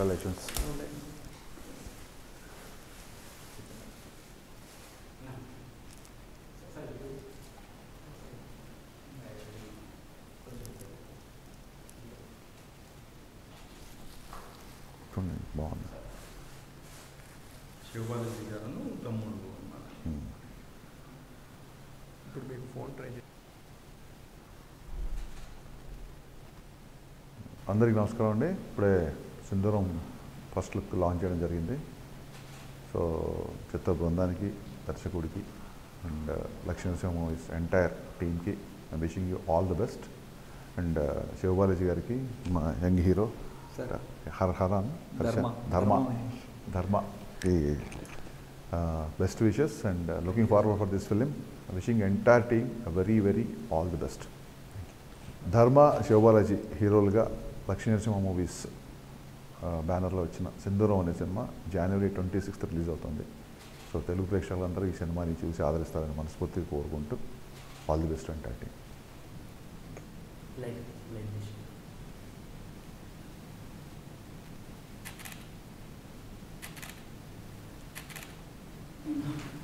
Congratulations బాగుంది శివబాలాజీ గారు తమ్ముడు అన్నమాట Hmm. ఇప్పుడు మీకు ఫోన్ ట్రై చేసి అందరికీ నమస్కారం అండి ఇప్పుడే సింధూరం ఫస్ట్ లుక్ లాంచ్ చేయడం జరిగింది సో చిత్ర బృందానికి దర్శకుడికి అండ్ లక్ష్మీనరసింహ మూవీస్ ఎంటైర్ టీమ్కి wishing you all the best and Shivabalaji గారికి మా యంగ్ హీరో సార్ హర్ హరాన్ ధర్మ ధర్మ మహేష్. ధర్మ ఈ best wishes and looking forward for this film wishing entire team very very all the best Dharma Shivabalaji హీరోలుగా లక్ష్మీనరసింహ మూవీస్ బ్యానర్లో వచ్చిన సింధూరం అనే సినిమా జనవరి ట్వంటీ సిక్స్త్ రిలీజ్ అవుతుంది సో తెలుగు ప్రేక్షకులందరూ ఈ సినిమాని చూసి ఆదరిస్తారని మనస్ఫూర్తిగా కోరుకుంటూ all the best entire team like like this Mm-hmm.